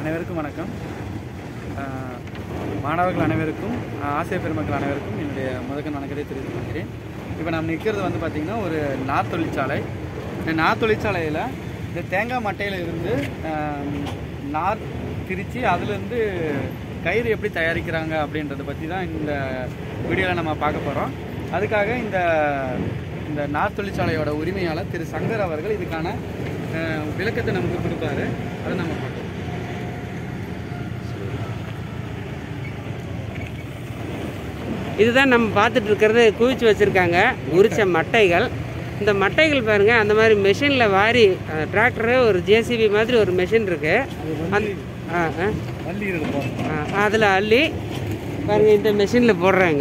அனைவருக்கும் வணக்கம் ஆஹ் மாணவர்கள் அனைவருக்கும் ஆஹ் ஆசிரியர் பெருமக்கள் அனைவருக்கும் என்னுடைய முதற்கண் வணக்கத்தை தெரிவித்துக் கொள்கிறேன் இப்போ நாம் நிற்கிறது வந்து பார்த்திங்கன்னா ஒரு நார் தொழிற்சாலை இந்த நார் தொழிற்சாலையில் இந்த தேங்காய் மட்டையில் இருந்து ஆஹ் நார் பிரித்து அதுலேருந்து கயிறு எப்படி தயாரிக்கிறாங்க அப்படின்றத பற்றி தான் இந்த வீடியோவில் நம்ம பார்க்க போகிறோம் அதுக்காக இந்த இந்த நார் தொழிற்சாலையோட உரிமையாளர் திரு சங்கர் அவர்கள் இதுக்கான ஆஹ் விளக்கத்தை நமக்கு கொடுப்பாரு அதை நம்ம பார்க்கலாம் இதுதான் நம்ம பார்த்துட்டு இருக்கிறது குவிச்சு வச்சுருக்காங்க உரிச்ச மட்டைகள் இந்த மட்டைகள் பாருங்க அந்த மாதிரி மெஷினில் வாரி டிராக்டரு ஒரு ஜேசிபி மாதிரி ஒரு மெஷின் இருக்கு அந்த ஆ ஆ வள்ளி இருக்கும் அதில் அள்ளி பாருங்க இந்த மெஷினில் போடுறாங்க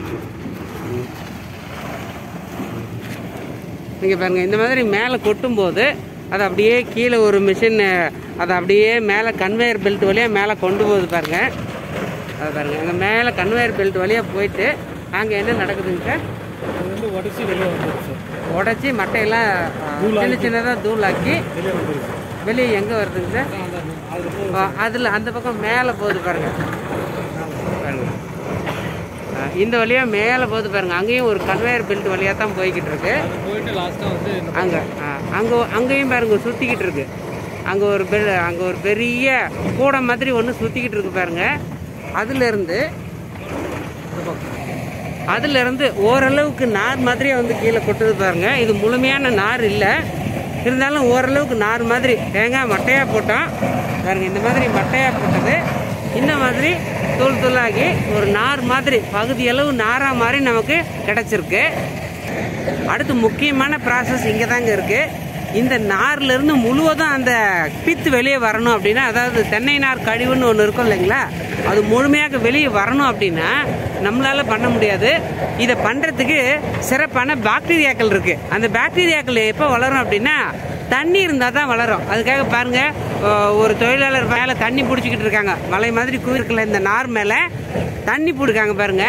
இங்கே பாருங்க இந்த மாதிரி மேலே கொட்டும்போது அது அப்படியே கீழே ஒரு மிஷின் அதை அப்படியே மேலே கன்வேயர் பெல்ட் வழியாக மேலே கொண்டு போகுது பாருங்க அது பாருங்க அங்கே மேலே கன்வேயர் பெல்ட் வழியாக போயிட்டு அங்கே என்ன நடக்குதுங்க சார் அது வந்து உடச்சி வெளியே வந்துருச்சு சார் உடச்சி மட்டையெல்லாம் ஆ, சின்ன சின்னதாக தூளாக்கி வெளியே வந்துருச்சு வெளியே எங்கே வருதுங்க சார் அந்த அது வந்து அதில் அந்த பக்கம் மேலே போகுது பாருங்க பாருங்க ஆ, இந்த வழியாக மேலே போகுது பாருங்க அங்கேயும் ஒரு கன்வேயர் பெல்ட் வழியாக தான் போய்கிட்டு இருக்கு அது போயிட்டு லாஸ்ட்டாக வந்து இந்த அங்கே அங்கே அங்கேயும் பாருங்க சுற்றிக்கிட்டு இருக்கு அங்கே ஒரு பெல் அங்கே ஒரு பெரிய கூடை மாதிரி ஒன்று சுற்றிக்கிட்டு இருக்கு பாருங்க அதுலேருந்து அதுலேருந்து ஓரளவுக்கு நார் மாதிரியே வந்து கீழே கொட்டுது பாருங்க இது முழுமையான நார் இல்லை இருந்தாலும் ஓரளவுக்கு நார் மாதிரி தேங்காய் மட்டையாக போட்டோம் பாருங்க இந்த மாதிரி மட்டையாக போட்டது இந்த மாதிரி தூள் தூளாகி ஒரு நார் மாதிரி பகுதியளவு நாராக மாதிரி நமக்கு கிடச்சிருக்கு அடுத்து முக்கியமான ப்ராசஸ் இங்கே தாங்க இருக்குது இந்த நார்ல இருந்து முழுவதும் அந்த பித்து வெளியே வரணும் அப்படின்னா அதாவது தென்னை நார் கழிவுன்னு ஒன்று இருக்கும் இல்லைங்களா அது முழுமையாக வெளியே வரணும் அப்படின்னா நம்மளால பண்ண முடியாது இதை பண்ணுறதுக்கு சிறப்பான பாக்டீரியாக்கள் இருக்குது அந்த பாக்டீரியாக்கள் எப்போ வளரும் அப்படின்னா தண்ணி இருந்தால் தான் வளரும் அதுக்காக பாருங்க அஹ், ஒரு தொழிலாளர் மேலே தண்ணி பிடிச்சிக்கிட்டு இருக்காங்க மலை மாதிரி குயிருக்கல இந்த நார் மேலே தண்ணி பிடிக்காங்க பாருங்க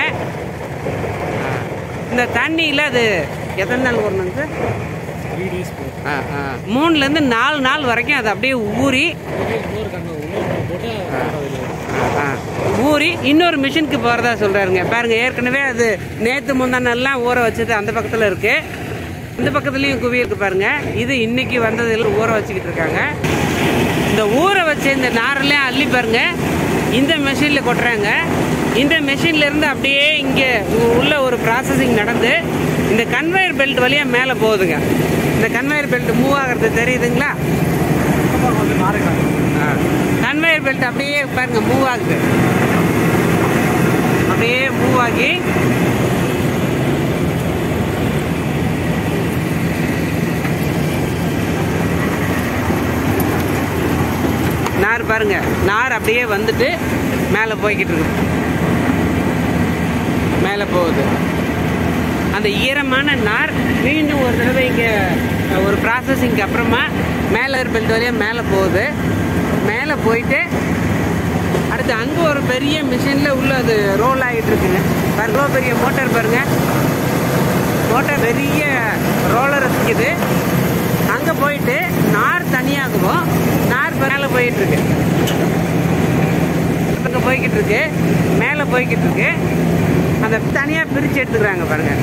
இந்த தண்ணியில் அது எத்தனை நாள் வரணுங்க சார் த்ரீ டேஸ் ஆ, ஆ. மூணுலேருந்து நாலு நாள் வரைக்கும் அது அப்படியே ஊறி இன்னொரு கண்ணு இன்னொரு போட்டு ஆ, ஊறி இன்னொரு மிஷினுக்கு போகிறதா சொல்கிறாருங்க பாருங்க ஏற்கனவே அது நேற்று முந்தானெல்லாம் ஊற வச்சது அந்த பக்கத்தில் இருக்கு இந்த பக்கத்துலேயும் குவி இருக்கு பாருங்க இது இன்னைக்கு வந்ததில் ஊற வச்சுக்கிட்டு இருக்காங்க இந்த ஊற வச்ச இந்த நாரெல்லாம் அள்ளி பாருங்க இந்த மெஷினில் கொட்டுறாங்க இந்த மெஷின்ல இருந்து அப்படியே இங்கே உள்ள ஒரு ப்ராசஸிங் நடந்து இந்த கன்வேயர் பெல்ட் வழியாக மேலே போகுதுங்க இந்த கன்வேயர் பெல்ட் மூவ் ஆகிறது தெரியுதுங்களா வந்து நாரைக்காங்க கன்வேயர் பெல்ட் அப்படியே பாருங்க மூவ் ஆகுது அப்படியே மூவ் ஆகி நார் பாருங்க நார் அப்படியே வந்துட்டு மேலே போய்கிட்டு இருக்கு மேலே போகுது அந்த ஈரமான நார் மீண்டும் ஒரு தடவை இங்கே ஒரு ப்ராசஸிங்க்கு அப்புறமா மேலே பெல்ட் வழியாக மேலே போகுது மேலே போயிட்டு அடுத்து அங்கே ஒரு பெரிய மிஷினில் உள்ள அது ரோல் ஆகிட்டு இருக்குங்க பாருங்க எவ்வளோ பெரிய மோட்டார் பாருங்க மோட்டார் பெரிய ரோலர் இருக்குது அங்கே போயிட்டு நார் தனியாகவும் நார் மேலே போயிட்டு இருக்கு அங்கே போய்கிட்டு இருக்கு மேலே போய்கிட்டு இருக்கு அந்த தனியாக பிரித்து எடுத்துக்கிறாங்க பாருங்க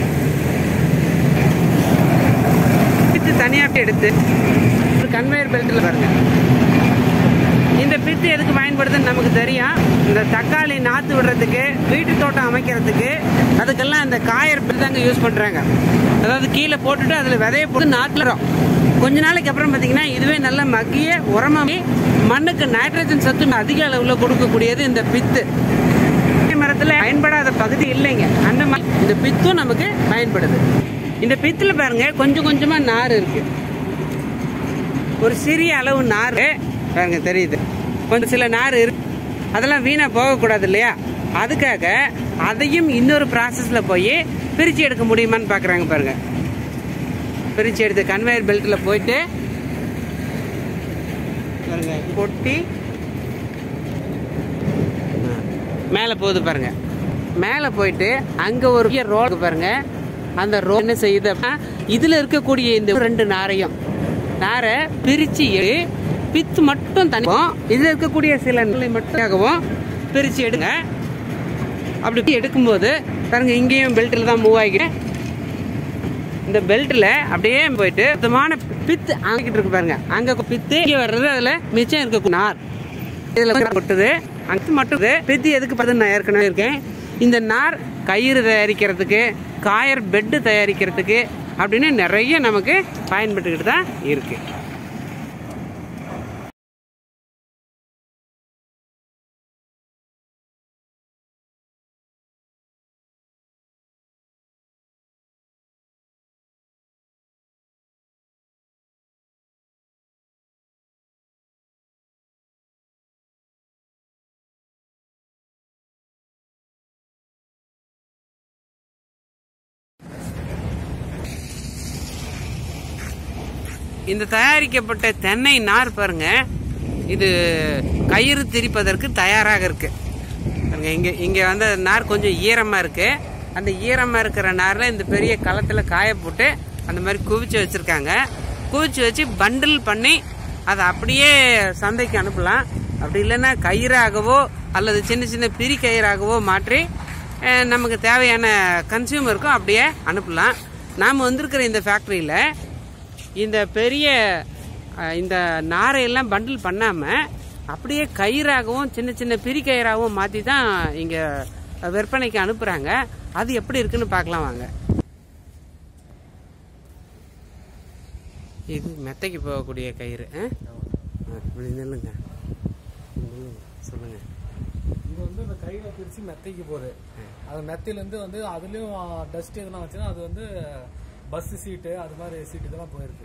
பிரித்து தனியாக எடுத்து ஒரு கன்வேயர் பெல்ட்டில் பாருங்க இந்த பித்து எதுக்கு பயன்படுதுன்னு நமக்கு தெரியும் இந்த தக்காளி நாற்று விடுறதுக்கு வீட்டு தோட்டம் அமைக்கிறதுக்கு அதுக்கெல்லாம் இந்த காயர் பில் தாங்க யூஸ் பண்ணுறாங்க அதாவது கீழே போட்டுட்டு அதில் விதைய போட்டு நாட்டுறோம் கொஞ்ச நாளைக்கு அப்புறம் பார்த்தீங்கன்னா இதுவே நல்ல மக்கிய உரமாகி மண்ணுக்கு நைட்ரஜன் சத்து அதிக அளவில் கொடுக்கக்கூடியது இந்த பித்து தென்னை மரத்தில் பயன்படாத பகுதி இல்லைங்க அந்த மாதிரி இந்த பித்தும் நமக்கு பயன்படுது இந்த பித்தில் பாருங்க கொஞ்சம் கொஞ்சமாக நார் இருக்கு ஒரு சிறிய அளவு நார் பாருங்க தெரியுது கொஞ்சம் சில நார் இருக்கு அதெல்லாம் வீணா போகக்கூடாது இல்லையா அதுக்காக அதையும் இன்னொரு ப்ராசஸில் போய் பிரித்து எடுக்க முடியுமான்னு பார்க்குறாங்க பாருங்க பிரித்து எடுத்து கன்வேயர் பெல்ட்டில் போயிட்டு பாருங்க கொட்டி மேலே போகுது பாருங்க மேலே போயிட்டு அங்கே ஒரு ரோல் பாருங்க அந்த ரோல் என்ன செய்யுது அப்படின்னா இதில் இருக்கக்கூடிய இந்த ரெண்டு நாரையும் நாரை பிரித்து பித்து மட்டும் தனி இதில் இருக்கக்கூடிய சில நிலை மட்டும் பிரித்து எடுங்க அப்படி எடுக்கும்போது பாருங்க இங்கேயும் பெல்ட்டில் தான் மூவ் ஆகிக்கிறேன் இந்த பெல்ட்டில் அப்படியே போயிட்டு சுத்தமான பித்து அங்கிட்டு இருக்கு பாருங்க அங்கே பித்து இங்கே வர்றது அதில் மிச்சம் இருக்க நார் இதில் கொட்டுது அங்கே மட்டும் இது. பித்து எதுக்கு பார்த்து நான் ஏற்கனவே இருக்கேன் இந்த நார் கயிறு தயாரிக்கிறதுக்கு காயர் பெட்டு தயாரிக்கிறதுக்கு அப்படின்னு நிறைய நமக்கு பயன்பட்டுக்கிட்டு தான் இருக்கு இந்த தயாரிக்கப்பட்ட தென்னை நார் பாருங்க இது கயிறு திரிப்பதற்கு தயாராக இருக்கு பாருங்க இங்க இங்க வந்து நார் கொஞ்சம் ஈரமா இருக்கு அந்த ஈரமா இருக்கிற நார்ல இந்த பெரிய களத்துல காய போட்டு அந்த மாதிரி குவிச்சு வச்சிருக்காங்க குவிச்சு வச்சு பண்டில் பண்ணி அதை அப்படியே சந்தைக்கு அனுப்பலாம் அப்படி இல்லைன்னா கயிறாகவோ அல்லது சின்ன சின்ன பிரி கயிறாகவோ மாற்றி அஹ், நமக்கு தேவையான கன்சியூமருக்கும் அப்படியே அனுப்பலாம் நாம் வந்திருக்கிற இந்த ஃபேக்ட்ரியில் இந்த பெரிய அஹ், இந்த நாரையெல்லாம் பண்டில் பண்ணாமல் அப்படியே கயிறாகவும் சின்ன சின்ன பிரி கயிறாகவும் மாற்றி தான் இங்கே விற்பனைக்கு அனுப்புகிறாங்க அது எப்படி இருக்குன்னு பார்க்கலாம் வாங்க இது மெத்தைக்கு போகக்கூடிய கயிறு ஆ? ஆ, இப்படி நில்லுங்க நில்லுங்க. சொல்லுங்க இது வந்து இந்த கையில பிரிச்சு மெத்தைக்கு போகுது அது மெத்தையிலேருந்து வந்து அதுலயும் டஸ்ட் எதுனா வச்சுன்னா அது வந்து பஸ் சீட்டு அது மாதிரி சீட்டு இதெல்லாம் போயிருக்கு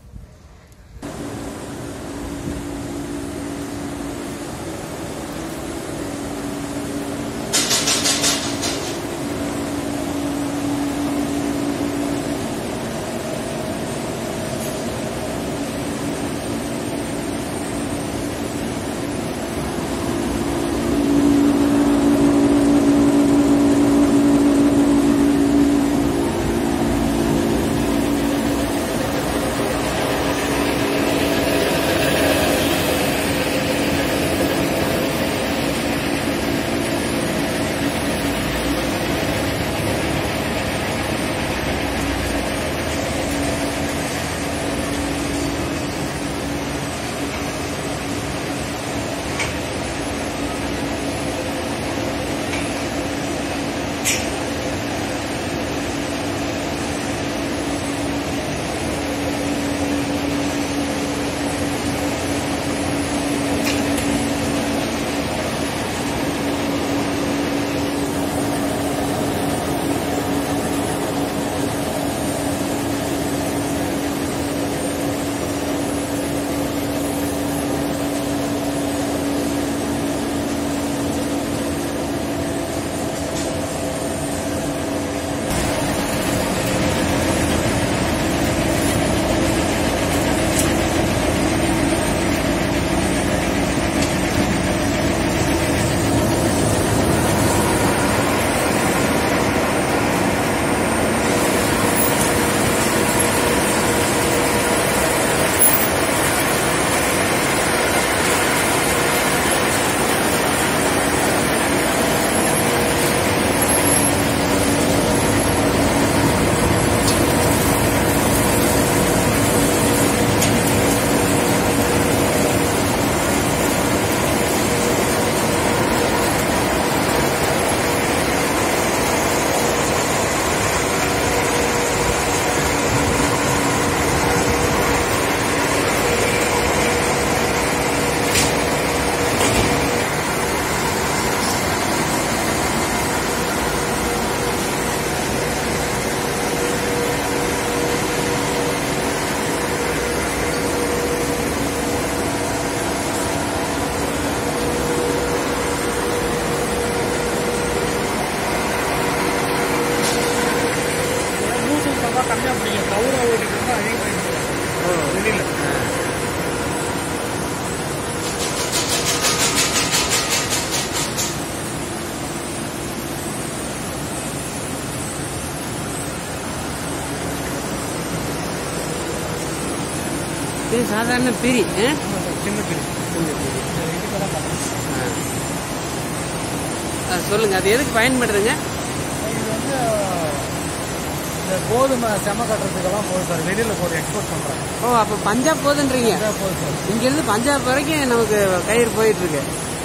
மூசல் ரொம்ப கம்மியாக பிடிக்கும் கவுரா ஓட்டிட்டு இருந்தால் அதிகமாக வெளியில் இது சாதாரண பிரி ஆ? சின்ன பிரி இதுக்கு தான் பண்ணுறோம் ஆ, சொல்லுங்க அது எதுக்கு பயன்படுதுங்க இது வந்து இந்த கோதுமை செம கட்டுறதுக்கெல்லாம் போகுது சார் வெளியில் போட்டு எக்ஸ்போர்ட் பண்ணுறாங்க ஓ அப்போ பஞ்சாப் போகுதுன்றீங்க இதான் போகுது சார் இங்கிருந்து பஞ்சாப் வரைக்கும் நமக்கு கயிறு போயிட்டு இருக்கு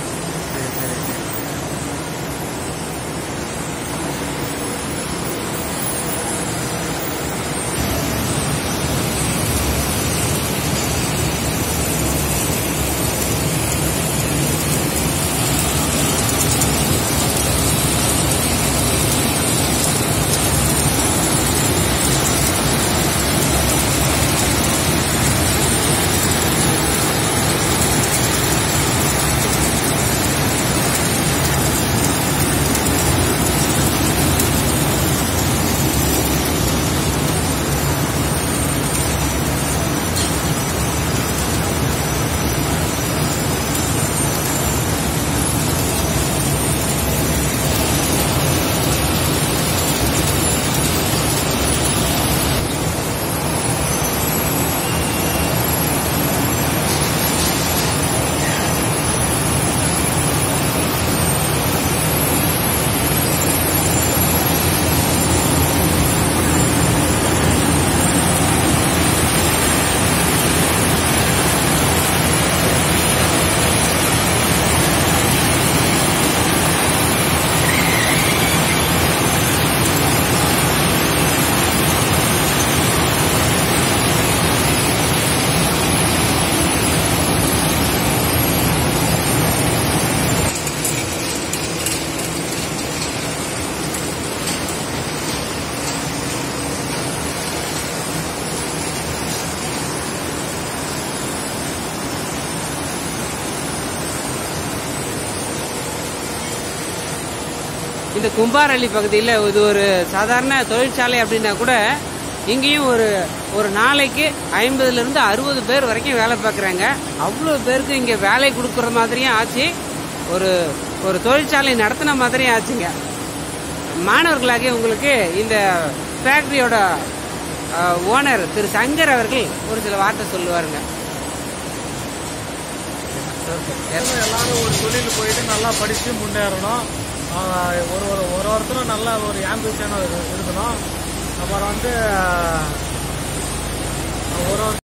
இந்த கும்பாரள்ளி பகுதியில் இது ஒரு சாதாரண தொழிற்சாலை அப்படின்னா கூட இங்கேயும் ஒரு ஒரு நாளைக்கு ஐம்பதுலேருந்து அறுபது பேர் வரைக்கும் வேலை பார்க்குறாங்க அவ்வளோ பேருக்கு இங்கே வேலை கொடுக்குற மாதிரியும் ஆச்சு ஒரு ஒரு தொழிற்சாலை நடத்தின மாதிரியும் ஆச்சுங்க மாணவர்களாகிய உங்களுக்கு இந்த ஃபேக்டரியோட ஓனர் திரு சங்கர் அவர்கள் ஒரு சில வார்த்தை சொல்லுவாருங்க எல்லாரும் ஒரு தொழில் போயிட்டு நல்லா படித்து முன்னேறணும் ஆஹ் ஒரு ஒரு ஒரு ஒருத்தரும் நல்ல ஒரு ஆம்பிஷனாக இருக்கணும் அப்புறம் வந்து ஆஹ் ஒரு ஒரு